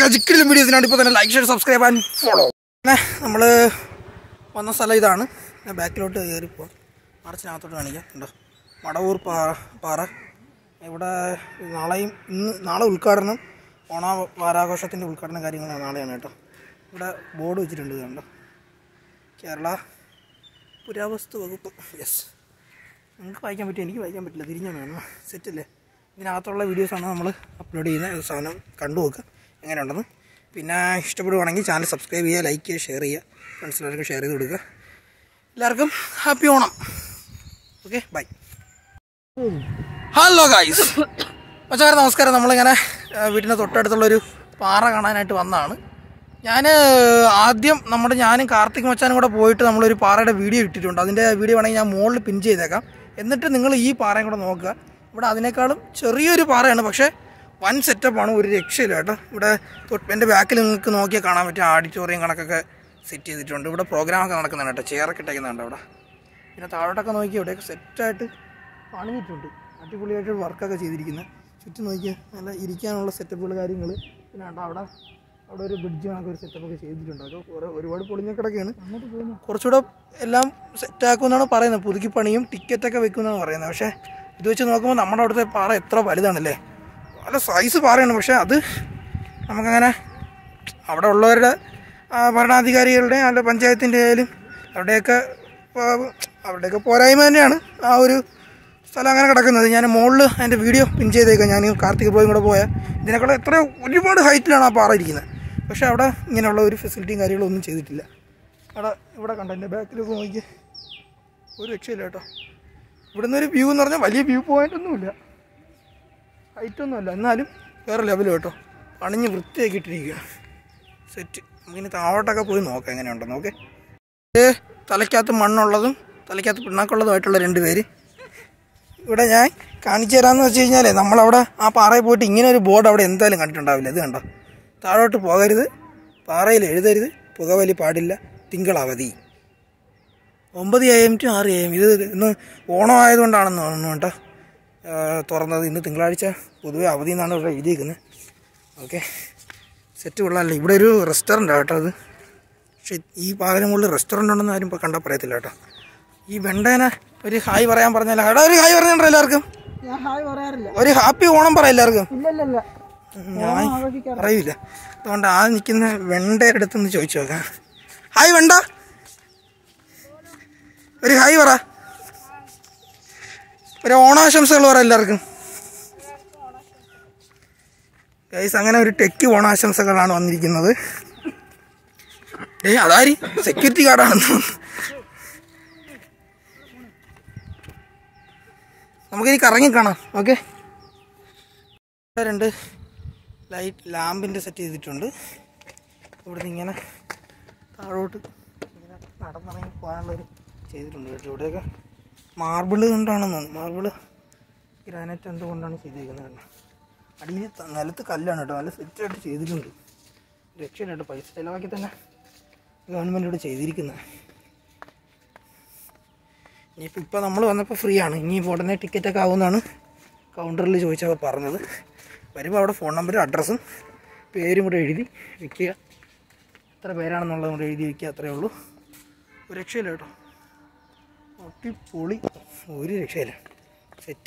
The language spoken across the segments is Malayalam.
ചിക്കലും വീഡിയോസിനാണ് ഇപ്പോൾ തന്നെ like share subscribe and follow പിന്നെ നമ്മൾ വന്ന സ്ഥലം ഇതാണ് ഞാൻ ബാക്കിലോട്ട് കയറി പോവാം മറച്ചിനകത്തോട്ട് കാണിക്കാം ഉണ്ടോ മടവൂർ പാറ പാറ ഇവിടെ നാളെയും ഇന്ന് നാളെ ഉദ്ഘാടനം ഓണ വാരാഘോഷത്തിൻ്റെ ഉദ്ഘാടന കാര്യങ്ങളാണ് നാളെയാണ് കേട്ടോ ഇവിടെ ബോർഡ് വെച്ചിട്ടുണ്ട് ഇത് കണ്ടോ കേരള പുരാവസ്തു വകുപ്പ് യെസ് നിങ്ങൾക്ക് വായിക്കാൻ പറ്റും എനിക്ക് വായിക്കാൻ പറ്റില്ല തിരിഞ്ഞാണ് വേണം സെറ്റല്ലേ ഇതിനകത്തുള്ള വീഡിയോസാണ് നമ്മൾ അപ്ലോഡ് ചെയ്യുന്ന ഒരു സാധനം കണ്ടു നോക്കുക എങ്ങനെയുണ്ടെന്ന് പിന്നെ ഇഷ്ടപ്പെടുവാണെങ്കിൽ ചാനൽ സബ്സ്ക്രൈബ് ചെയ്യുക ലൈക്ക് ചെയ്യുക ഷെയർ ചെയ്യുക ഫ്രണ്ട്സിലെല്ലാവർക്കും ഷെയർ ചെയ്ത് കൊടുക്കുക എല്ലാവർക്കും happy Onam okay bye hello guys മച്ചാരെ നമസ്കാരം നമ്മളിങ്ങനെ ആ, വീടിൻ്റെ തൊട്ടടുത്തുള്ളൊരു പാറ കാണാനായിട്ട് വന്നതാണ് ഞാൻ ആദ്യം നമ്മുടെ ഞാനും കാർത്തിക് മച്ചാനും കൂടെ പോയിട്ട് നമ്മളൊരു പാറയുടെ വീഡിയോ ഇട്ടിട്ടുണ്ട് അതിൻ്റെ വീഡിയോ വേണമെങ്കിൽ ഞാൻ മുകളിൽ പിൻ ചെയ്തേക്കാം എന്നിട്ട് നിങ്ങൾ ഈ പാറയും കൂടെ നോക്കുക ഇവിടെ അതിനേക്കാളും ചെറിയൊരു പാറയാണ് പക്ഷേ വൻ സെറ്റപ്പാണ് ഒരു രക്ഷയില്ല കേട്ടോ ഇവിടെ തൊട്ട് എൻ്റെ ബാക്കിൽ നിങ്ങൾക്ക് നോക്കിയാൽ കാണാൻ പറ്റും ആഡിറ്റോറിയം കണക്കൊക്കെ സെറ്റ് ചെയ്തിട്ടുണ്ട് ഇവിടെ പ്രോഗ്രാമൊക്കെ നടക്കുന്നുണ്ട് കേട്ടോ ചെയറൊക്കെ ഇട്ടേക്കുന്നുണ്ട് അവിടെ പിന്നെ താഴോട്ടൊക്കെ നോക്കി ഇവിടെയൊക്കെ സെറ്റായിട്ട് പണിഞ്ഞിട്ടുണ്ട് അടിപൊളിയായിട്ട് വർക്കൊക്കെ ചെയ്തിരിക്കുന്നത് ചുറ്റും നോക്കിയാൽ നല്ല ഇരിക്കാനുള്ള സെറ്റപ്പുകൾ കാര്യങ്ങൾ പിന്നെ കണ്ടോ അവിടെ അവിടെ ഒരു ബ്രിഡ്ജ് കണക്ക് ഒരു സെറ്റപ്പൊക്കെ ചെയ്തിട്ടുണ്ട് അതൊക്കെ കുറേ ഒരുപാട് പൊളിഞ്ഞ കിടക്കുകയാണ് കുറച്ചുകൂടെ എല്ലാം സെറ്റാക്കുമെന്നാണ് പറയുന്നത് പുതുക്കി പണിയും ടിക്കറ്റൊക്കെ വെക്കുമെന്നാണ് പറയുന്നത് പക്ഷേ ഇത് വെച്ച് നോക്കുമ്പോൾ നമ്മുടെ അവിടുത്തെ പാറ എത്ര വലുതാണല്ലേ നല്ല സൈസ് പാറയാണ് പക്ഷേ അത് നമുക്കങ്ങനെ അവിടെ ഉള്ളവരുടെ ആ, ഭരണാധികാരികളുടെ അല്ല പഞ്ചായത്തിൻ്റെ ആയാലും അവിടെയൊക്കെ ആ, അവിടെയൊക്കെ പോരായ്മ തന്നെയാണ് ആ ഒരു സ്ഥലം അങ്ങനെ കിടക്കുന്നത് ഞാൻ മുകളിൽ അതിൻ്റെ വീഡിയോ പിൻ ചെയ്തേക്കാം ഞാൻ കാർത്തിക് പോയും കൂടെ പോയാൽ ഇതിനേക്കാൾ എത്ര ഒരുപാട് ഹൈറ്റിലാണ് ആ പാറ ഇരിക്കുന്നത് പക്ഷേ അവിടെ ഇങ്ങനെയുള്ള ഒരു ഫെസിലിറ്റിയും കാര്യങ്ങളും ഒന്നും ചെയ്തിട്ടില്ല അവിടെ ഇവിടെ കണ്ട എൻ്റെ ബാക്കിലൊക്കെ നോക്കി ഒരു രക്ഷയില്ല കേട്ടോ ഇവിടെ നിന്നൊരു വ്യൂ എന്ന് പറഞ്ഞാൽ വലിയ വ്യൂ പോയിൻ്റ് ഒന്നുമില്ല ഹൈറ്റൊന്നുമല്ല എന്നാലും വേറെ ലെവൽ കേട്ടോ പണിഞ്ഞ് വൃത്തിയാക്കി ഇട്ടിരിക്കുക സെറ്റ് നമുക്കിനി താഴോട്ടൊക്കെ പോയി നോക്കാം എങ്ങനെയുണ്ടെന്ന് ഓക്കെ ഏ തലയ്ക്കകത്ത് മണ്ണുള്ളതും തലയ്ക്കകത്ത് പിണ്ണാക്കുള്ളതുമായിട്ടുള്ള രണ്ട് പേര് ഇവിടെ ഞാൻ കാണിച്ചു തരാമെന്ന് വെച്ച് കഴിഞ്ഞാലേ നമ്മളവിടെ ആ പാറയിൽ പോയിട്ട് ഇങ്ങനെ ഒരു ബോർഡ് അവിടെ എന്തായാലും കണ്ടിട്ടുണ്ടാവില്ല ഇത് കണ്ടോ താഴോട്ട് പോകരുത് പാറയിൽ എഴുതരുത് പുകവലി പാടില്ല തിങ്കളവധി ഒമ്പത് എ എം ടു ആറ് എ എം ഇത് ഇന്ന് ഓണം ആയതുകൊണ്ടാണെന്ന് തോന്നുന്നു കേട്ടോ ആ, തുറന്നത് ഇന്ന് തിങ്കളാഴ്ച പൊതുവെ അവധി എന്നാണ് ഇവിടെ എഴുതിയിരിക്കുന്നത് ഓക്കെ സെറ്റ് കൊള്ളാമല്ലോ ഇവിടെ ഒരു റെസ്റ്റോറൻ്റ് കേട്ടോ അത് പക്ഷേ ഈ പാതിന് മുകളിൽ റെസ്റ്റോറൻ്റ് ഉണ്ടെന്ന് ആരും ഇപ്പോൾ കണ്ടാൽ പറയത്തില്ല കേട്ടോ ഈ വെണ്ടേനെ ഒരു ഹായ് പറയാൻ പറഞ്ഞാൽ എടാ ഒരു ഹായ് പറഞ്ഞിട്ടുണ്ടോ എല്ലാവർക്കും ഞാൻ ഹായ് പറയാറില്ല ഒരു ഹാപ്പി ഓണം പറ എല്ലാവർക്കും ഇല്ലല്ലല്ല ഞാൻ അറിയില്ല അതുകൊണ്ട് ആ നിൽക്കുന്ന വെണ്ടയുടെ അടുത്തൊന്ന് ചോദിച്ചു നോക്കാം ഹായ് വെണ്ട ഒരു ഹായ് പറ ഒരു ഓണാശംസകൾ പറ എല്ലാവർക്കും ഗൈസ് അങ്ങനെ ഒരു ടെക്ക് ഓണാശംസകളാണ് വന്നിരിക്കുന്നത് ഏയ് അതാരി സെക്യൂരിറ്റി ഗാർഡാണെന്ന് തോന്നുന്നു നമുക്കിനി കറങ്ങി കാണാം ഓക്കെ രണ്ട് ലൈറ്റ് ലാമ്പിൻ്റെ സെറ്റ് ചെയ്തിട്ടുണ്ട് ഇവിടുന്ന് ഇങ്ങനെ താഴോട്ട് ഇങ്ങനെ നടന്നിറങ്ങി പോകാനുള്ളൊരു ചെയ്തിട്ടുണ്ട് കേട്ടോ ഇവിടെയൊക്കെ മാർബിള് കൊണ്ടാണെന്ന് തോന്നുന്നു മാർബിള് ഗ്രാനൈറ്റ് എന്തുകൊണ്ടാണ് ചെയ്തിരിക്കുന്നത് കേട്ടോ അടിയിൽ ത- നിലത്ത് കല്ലാണ് കേട്ടോ നല്ല സെറ്റായിട്ട് ചെയ്തിട്ടുണ്ട് രക്ഷയില്ല കേട്ടോ പൈസ ചിലവാക്കി തന്നെ ഗവൺമെൻറ് ഇവിടെ ചെയ്തിരിക്കുന്നത് ഇനിയിപ്പോൾ ഇപ്പോൾ നമ്മൾ വന്നപ്പോൾ ഫ്രീ ആണ് ഇനി ഉടനെ ടിക്കറ്റൊക്കെ ആവുമെന്നാണ് കൗണ്ടറിൽ ചോദിച്ചപ്പോൾ പറഞ്ഞത് വരുമ്പോൾ അവിടെ ഫോൺ നമ്പരും അഡ്രസ്സും പേരും കൂടെ എഴുതി വെക്കുക എത്ര പേരാണെന്നുള്ളത് കൂടെ എഴുതി വെക്കുക അത്രയേ ഉള്ളൂ ഒരു രക്ഷയില്ല കേട്ടോ പൊളി ഒരു രക്ഷയില്ല സെറ്റ്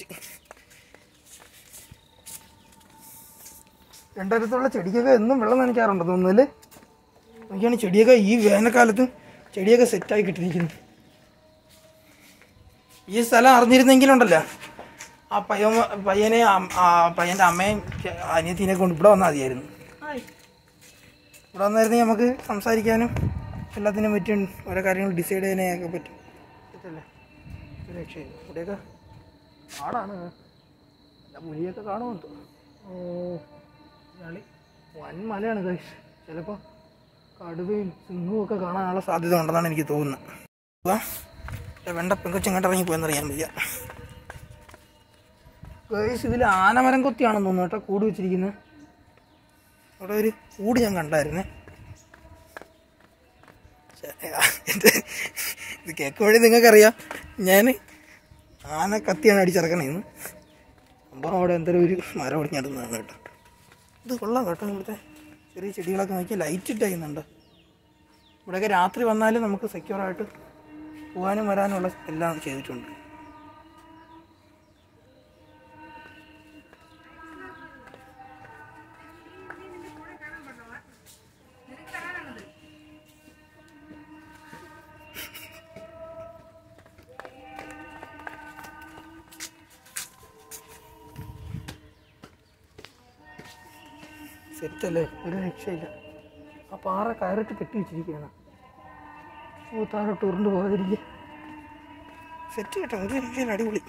രണ്ടരത്തുള്ള ചെടിക്കൊക്കെ എന്നും വെള്ളം നനയ്ക്കാറുണ്ട് തോന്നുന്നല്ലേ നോക്കിയാണ് ചെടിയൊക്കെ ഈ വേനൽക്കാലത്ത് ചെടിയൊക്കെ സെറ്റായി കിട്ടിയിരിക്കുന്നു ഈ സ്ഥലം അറിഞ്ഞിരുന്നെങ്കിലുണ്ടല്ലോ ആ പയ്യ പയ്യനെ അം- ആ പയ്യൻ്റെ അമ്മയും അനിയത്തിനെ കൊണ്ട് ഇവിടെ വന്നാൽ മതിയായിരുന്നു ഇവിടെ വന്നായിരുന്നെങ്കിൽ നമുക്ക് സംസാരിക്കാനും എല്ലാത്തിനും പറ്റും ഓരോ കാര്യങ്ങൾ ഡിസൈഡ് ചെയ്യാനൊക്കെ പറ്റും പറ്റല്ലേ ഒരു രക്ഷയില്ല ഇവിടെയൊക്കെ ആടാണ് നല്ല പുലിയൊക്കെ കാണുമെന്ന് തോന്നുന്നു ഓ ഞളി വൻ മലയാണ് കഴിച്ച് ചിലപ്പോൾ കടുവയും സിംഹവും ഒക്കെ കാണാനുള്ള സാധ്യത ഉണ്ടെന്നാണ് എനിക്ക് തോന്നുന്നത് വാ വെണ്ട പെങ്കൊച്ച് ഇങ്ങോട്ട് ഇറങ്ങി പോയെന്നറിയാൻ വയ്യ ഗൈസ് ഇതിൽ ആനമരം കൊത്തിയാണെന്ന് തോന്നുന്നു കേട്ടോ കൂട് വെച്ചിരിക്കുന്നത് അവിടെ ഒരു കൂട് ഞാൻ കണ്ടായിരുന്നേ ശ്ശെ, ആ, ഇത് ഇത് കേൾക്കുമ്പോഴേ നിങ്ങൾക്കറിയാം ഞാൻ ആന കത്തിയാണ് അടിച്ചിറക്കണേന്ന് സംഭവം അവിടെ എന്തൊരു ഒരു മരം ഒടിഞ്ഞിടുന്നതാണ് കേട്ടോ ഇത് കൊള്ളാം കേട്ടോ ഇവിടുത്തെ ചെറിയ ചെടികളൊക്കെ നോക്കി ലൈറ്റ് ഇട്ടേക്കുന്നുണ്ട് ഇവിടെയൊക്കെ രാത്രി വന്നാലും നമുക്ക് സെക്യൂറായിട്ട് പോകാനും വരാനുള്ള എല്ലാം ചെയ്തിട്ടുണ്ട് സെറ്റല്ലേ ഒരു രക്ഷയില്ല ആ പാറ കയറിട്ട് കെട്ടി വെച്ചിരിക്കുകയാണ് ഓ താഴോട്ട് ഉരുണ്ട് പോകാതിരിക്കുക സെറ്റ് കേട്ടോ ഒരു രക്ഷയില്ല അടിപൊളി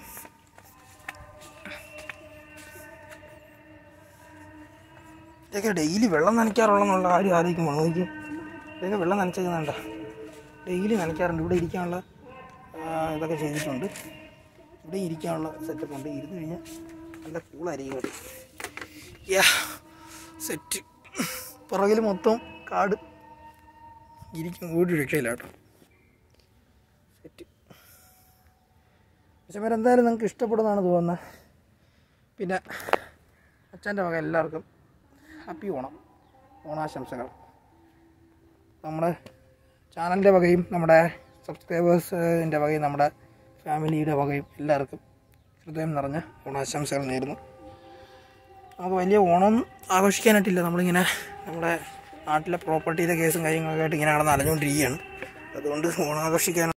ഇതൊക്കെ ഡെയിലി വെള്ളം നനയ്ക്കാറുള്ളെന്നുള്ള കാര്യം ആലോചിക്കുമ്പോൾ നോക്കി ഇതൊക്കെ വെള്ളം നനച്ചേക്കുന്നുണ്ട ഡെയിലി നനയ്ക്കാറുണ്ട് ഇവിടെ ഇരിക്കാനുള്ള ആ, ഇതൊക്കെ ചെയ്തിട്ടുണ്ട് ഇവിടെ ഇരിക്കാനുള്ള സെറ്റപ്പ് ഉണ്ട് ഇരുന്ന് കഴിഞ്ഞാൽ നല്ല കൂളായിരിക്കും അത് യാ സെറ്റ് പുറകിൽ മൊത്തം കാട് ഇരിക്കും ഒരു രക്ഷയില്ല കേട്ടോ സെറ്റ് പക്ഷേ എന്തായാലും നിങ്ങൾക്ക് ഇഷ്ടപ്പെടുന്നതാണ് തോന്നുന്നത് പിന്നെ അച്ഛൻ്റെ വക എല്ലാവർക്കും ഹാപ്പി ഓണം ഓണാശംസകൾ നമ്മുടെ ചാനലിൻ്റെ വകയും നമ്മുടെ സബ്സ്ക്രൈബേഴ്സിൻ്റെ വകയും നമ്മുടെ ഫാമിലിയുടെ വകയും എല്ലാവർക്കും ഹൃദയം നിറഞ്ഞ ഓണാശംസകൾ നേരുന്നു നമുക്ക് വലിയ ഓണം ആഘോഷിക്കാനായിട്ടില്ല നമ്മളിങ്ങനെ നമ്മുടെ നാട്ടിലെ പ്രോപ്പർട്ടിയുടെ കേസും കാര്യങ്ങളൊക്കെ ആയിട്ട് ഇങ്ങനെ നടന്ന് അലഞ്ഞുകൊണ്ടിരിക്കുകയാണ് അതുകൊണ്ട് ഓണം ആഘോഷിക്കാൻ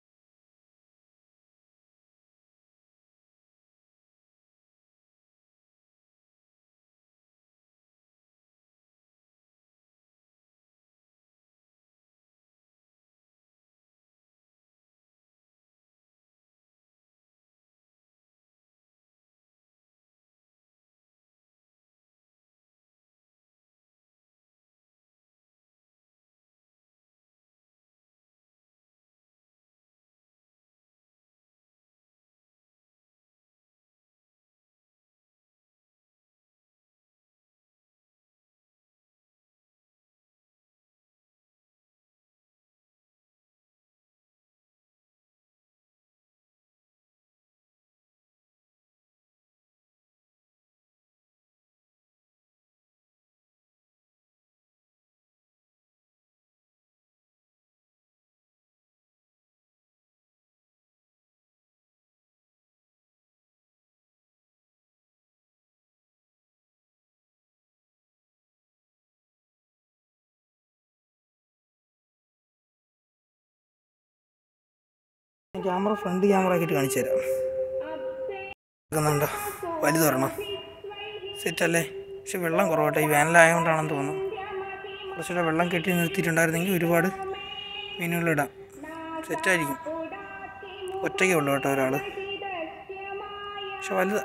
ക്യാമറ ഫ്രണ്ട് ക്യാമറ ആക്കിയിട്ട് കാണിച്ചു തരാം കേൾക്കുന്നുണ്ടോ വലുതൊരെണ്ണം സെറ്റല്ലേ പക്ഷെ വെള്ളം കുറവട്ടെ ഈ വേനലായതുകൊണ്ടാണെന്ന് തോന്നുന്നു കുറച്ചുകൂടെ വെള്ളം കെട്ടി നിർത്തിയിട്ടുണ്ടായിരുന്നെങ്കിൽ ഒരുപാട് മീനുകളിടാം സെറ്റായിരിക്കും ഒറ്റയ്ക്കേ ഉള്ളൂ കേട്ടോ ഒരാൾ പക്ഷെ വലുതാ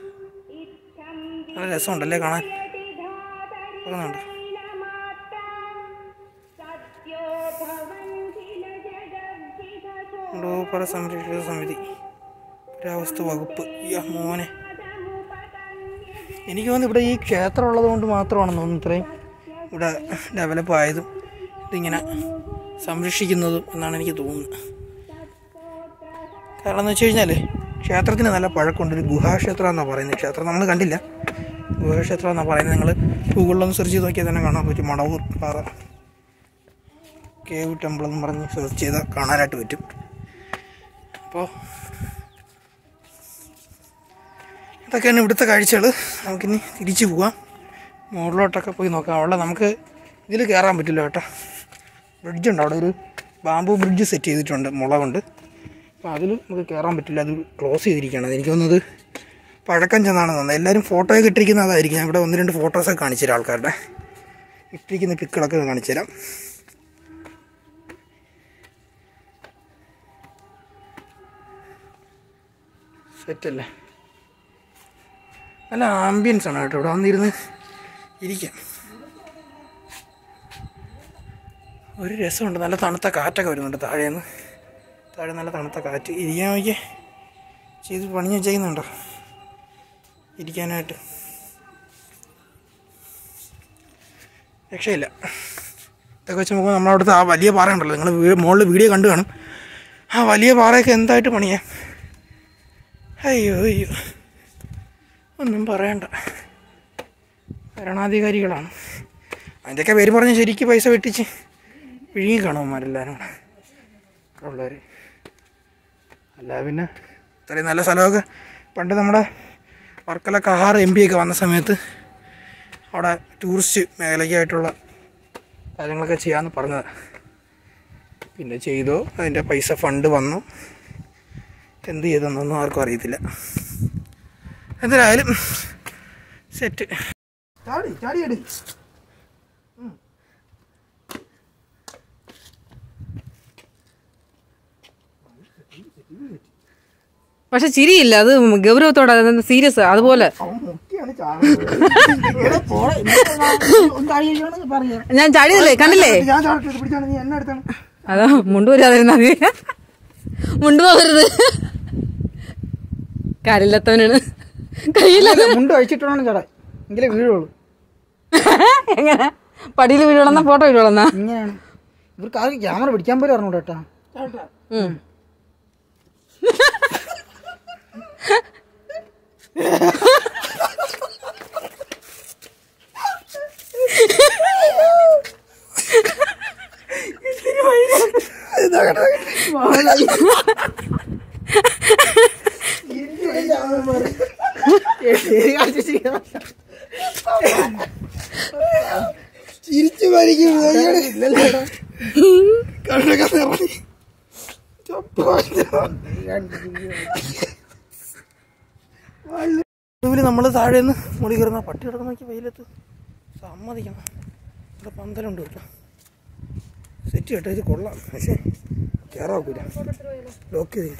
നല്ല രസമുണ്ടല്ലേ കാണാൻ നോക്കുന്നുണ്ട് ഡോപ്പറ സംരക്ഷണ സമിതി പുരാവസ്തു വകുപ്പ് യ്യ മോനെ എനിക്ക് തോന്നുന്നു ഇവിടെ ഈ ക്ഷേത്രം ഉള്ളത് കൊണ്ട് മാത്രമാണെന്ന് തോന്നുന്നു ഇത്രയും ഇവിടെ ഡെവലപ്പ് ആയതും ഇതിങ്ങനെ സംരക്ഷിക്കുന്നതും എന്നാണ് എനിക്ക് തോന്നുന്നത് കാരണം എന്ന് വെച്ച് കഴിഞ്ഞാൽ ക്ഷേത്രത്തിന് നല്ല പഴക്കമുണ്ട് ഒരു ഗുഹാക്ഷേത്രം എന്നാണ് പറയുന്നത് ക്ഷേത്രം നമ്മൾ കണ്ടില്ല ഗുഹാക്ഷേത്രം എന്നാണ് പറയുന്നത് നിങ്ങൾ ഗൂഗിളിലൊന്ന് സെർച്ച് ചെയ്ത് നോക്കിയാൽ തന്നെ കാണാൻ പറ്റും മടവൂർ പാറ കേവ് ടെമ്പിൾ എന്ന് പറഞ്ഞ് സെർച്ച് ചെയ്താൽ കാണാനായിട്ട് പറ്റും അപ്പോൾ ഇതൊക്കെയാണ് ഇവിടുത്തെ കാഴ്ചകൾ നമുക്കിനി തിരിച്ചു പോവാം മുകളിലോട്ടൊക്കെ പോയി നോക്കാം അവിടെ നമുക്ക് ഇതിൽ കയറാൻ പറ്റില്ല കേട്ടോ ബ്രിഡ്ജുണ്ട് അവിടെ ഒരു ബാമ്പു ബ്രിഡ്ജ് സെറ്റ് ചെയ്തിട്ടുണ്ട് മുള കൊണ്ട് അപ്പോൾ അതിൽ നമുക്ക് കയറാൻ പറ്റില്ല അത് ക്ലോസ് ചെയ്തിരിക്കുകയാണ് എനിക്ക് തോന്നുന്നത് പഴക്കം ചെന്നാണ് തോന്നുന്നത് എല്ലാവരും ഫോട്ടോയൊക്കെ ഇട്ടിരിക്കുന്ന അതായിരിക്കും ഞാൻ ഇവിടെ ഒന്ന് രണ്ട് ഫോട്ടോസൊക്കെ കാണിച്ചു തരാം ആൾക്കാരുടെ ഇട്ടിരിക്കുന്ന പിക്കുകളൊക്കെ കാണിച്ചു തരാം സെറ്റല്ലേ നല്ല ആംബിയൻസ് ആണ് കേട്ടോ ഇവിടെ വന്നിരുന്ന് ഇരിക്കാം ഒരു രസമുണ്ട് നല്ല തണുത്ത കാറ്റൊക്കെ വരുന്നുണ്ട് താഴേന്ന് താഴെ നല്ല തണുത്ത കാറ്റ് ഇരിക്കാൻ നോക്കിയേ ചെയ്ത് പണിഞ്ഞ് ചെയ്യുന്നുണ്ടോ ഇരിക്കാനായിട്ട് രക്ഷയില്ല ഇതൊക്കെ വെച്ച് നോക്കുമ്പോൾ നമ്മളവിടുത്തെ ആ വലിയ പാറ ഉണ്ടല്ലോ നിങ്ങൾ മുകളിൽ വീഡിയോ കണ്ടു കാണും ആ വലിയ പാറയൊക്കെ എന്തായിട്ട് പണിയാം അയ്യോ അയ്യോ ഒന്നും പറയണ്ട ഭരണാധികാരികളാണ് അതിൻ്റെയൊക്കെ പേര് പറഞ്ഞ് ശരിക്ക് പൈസ വെട്ടിച്ച് വിഴുങ്ങി കാണുമാരെല്ലാവരും കൂടെ ഉള്ളവർ അല്ല പിന്നെ ഇത്രയും നല്ല സ്ഥലമൊക്കെ പണ്ട് നമ്മുടെ വർക്കല കഹാർ എം പി ഒക്കെ വന്ന സമയത്ത് അവിടെ ടൂറിസ്റ്റ് മേഖലയ്ക്കായിട്ടുള്ള കാര്യങ്ങളൊക്കെ ചെയ്യാമെന്ന് പറഞ്ഞത് പിന്നെ ചെയ്തോ അതിൻ്റെ പൈസ ഫണ്ട് വന്നു എന്ത് ചെയ്തെന്നൊന്നും ആർക്കും അറിയത്തില്ല എന്തായാലും സെറ്റ് ചാടി ചാടി എടു പക്ഷെ ചിരിയില്ല അത് ഗൗരവത്തോടെ സീരിയസ് അതുപോലെ അവൻ മുക്കിയാണ് ചാടുന്നത് പറയാ ഞാൻ ചാടിയതല്ലേ കണ്ടില്ലേ ഞാൻ ചാടട്ടെ പിടിച്ചാണ് നീ എന്നെ അടുത്താണ് അതാ മുണ്ടുവരാതിരുന്നാ മതി മുണ്ടുപോകരുത് കാര്യമില്ലാത്തവനാണ് കയ്യില്ല മുണ്ട് അഴിച്ചിട്ടാണ് ചാടാൻ എങ്കിലേ വീഴുള്ളൂ എങ്ങനെ പടിയിൽ വീഴണമെന്നാ ഫോട്ടോ വീഴണമെന്നാ ഇങ്ങനെയാണ് ഇവർക്ക് ആർക്കും ക്യാമറ പിടിക്കാൻ പോലും അറിഞ്ഞൂടാ കേട്ടാ ഉം. ചിരിച്ചു മരിക്കും കണ്ണൊക്കെ നിറഞ്ഞു ഒടുവിൽ നമ്മൾ താഴെ നിന്ന് മുടി കയറുന്ന പട്ടി കിടക്കുന്ന നോക്കി വെയിലത്ത് സമ്മതിക്കണം ഇവിടെ പന്തലുണ്ട് കേട്ടോ സെറ്റ് കേട്ടോ ഇത് കൊള്ളാം പക്ഷേ കയറാക്കൂല ലോക്ക് ചെയ്ത്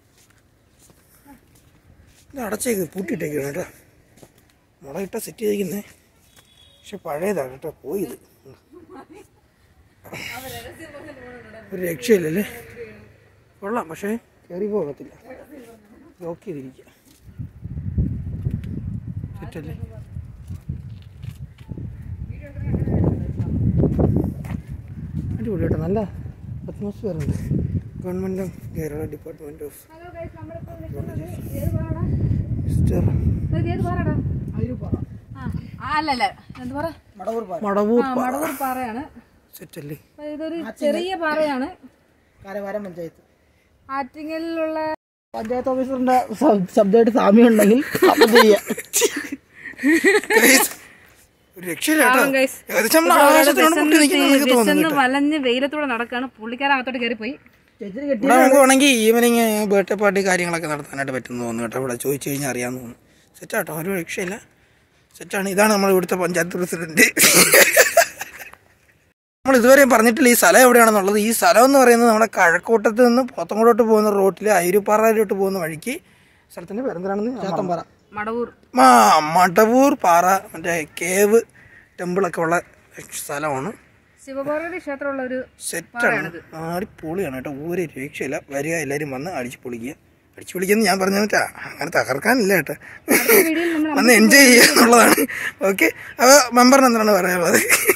ഇത് അടച്ചേക്ക് പൂട്ടിയിട്ടേക്കാണ് കേട്ടോ മുളകിട്ട സെറ്റ് ചെയ്തിരിക്കുന്നേ പക്ഷെ പഴയതാണ് കേട്ടോ പോയത് ഒരു രക്ഷയില്ലല്ലേ കൊള്ളാം പക്ഷേ കയറി പോകത്തില്ല ലോക്ക് ചെയ്തിരിക്കുക സെറ്റല്ലേ അടിപൊളി കേട്ടോ നല്ല അറ്റ്മോസ്ഫിയർ ഉണ്ട് government of Kerala department of mister അല്ലല്ല എന്ത് പറ മടവൂർ മടവൂർ പാറയാണ് സെറ്റല്ലേ അപ്പൊ ഇതൊരു ചെറിയ പാറയാണ് കാരവാരം പഞ്ചായത്ത് ആറ്റിങ്ങലിലുള്ള പഞ്ചായത്ത് ഓഫീസറിന്റെ ശബ്ദമായിട്ട് സാമ്യം ഉണ്ടെങ്കിൽ അപ്പം ചെയ്യാം ഒരു രക്ഷയില്ല കേട്ടോ പാവം guys. ഏകദേശം നമ്മൾ ആകാശത്തിനോട് മുട്ടി നിൽക്കുന്ന എനിക്ക് തോന്നുന്നു വിശന്ന് വലഞ്ഞ് വെയിലത്തൂടെ നടക്കാണ് പുള്ളിക്കാരൻ അകത്തോട്ട് കയറിപ്പോയി ഇവിടെ നമുക്ക് വേണമെങ്കിൽ ഈവനിങ് ബർത്ത്ഡേ പാർട്ടി കാര്യങ്ങളൊക്കെ നടത്താനായിട്ട് പറ്റുമെന്ന് തോന്നുന്നു കേട്ടോ ഇവിടെ ചോദിച്ചു കഴിഞ്ഞാൽ അറിയാമെന്ന് തോന്നുന്നു സെറ്റാട്ടോ ഒരു രക്ഷയില്ല സെറ്റാണ് ഇതാണ് നമ്മൾ ഇവിടുത്തെ പഞ്ചായത്ത് പ്രസിഡന്റ് നമ്മൾ ഇതുവരെ പറഞ്ഞിട്ടില്ല ഈ സ്ഥലം എവിടെയാണെന്നുള്ളത് ഈ സ്ഥലം എന്ന് പറയുന്നത് നമ്മുടെ കഴക്കൂട്ടത്ത് നിന്ന് പോത്തങ്കോടോട്ട് പോകുന്ന റോട്ടിൽ അയിരുപ്പാറയിലോട്ട് പോകുന്ന വഴിക്ക് സ്ഥലത്തിന്റെ പേരെന്താണെന്ന് ചാത്തമ്പാറ മടവൂർ ആ മടവൂർ പാറ മറ്റേ കേവ് ടെമ്പിളൊക്കെ ഉള്ള സ്ഥലമാണ് ശിവപാർവതി ക്ഷേത്രമുള്ള ഒരു സെറ്റാണ് അടിപൊളിയാണ് കേട്ടോ ഒരു രക്ഷയില്ല വരിക എല്ലാവരും വന്ന് അടിച്ചു പൊളിക്കുക അടിച്ചു പൊളിക്കുന്ന ഞാൻ പറഞ്ഞ പറ്റാ അങ്ങനെ തകർക്കാനില്ല കേട്ടോ വീഡിയോയിൽ നമ്മൾ വന്ന് എൻജോയ് ചെയ്യുക എന്നുള്ളതാണ് ഓക്കെ അപ്പോൾ മെമ്പറിന് എന്താണ് പറയാനുള്ളത്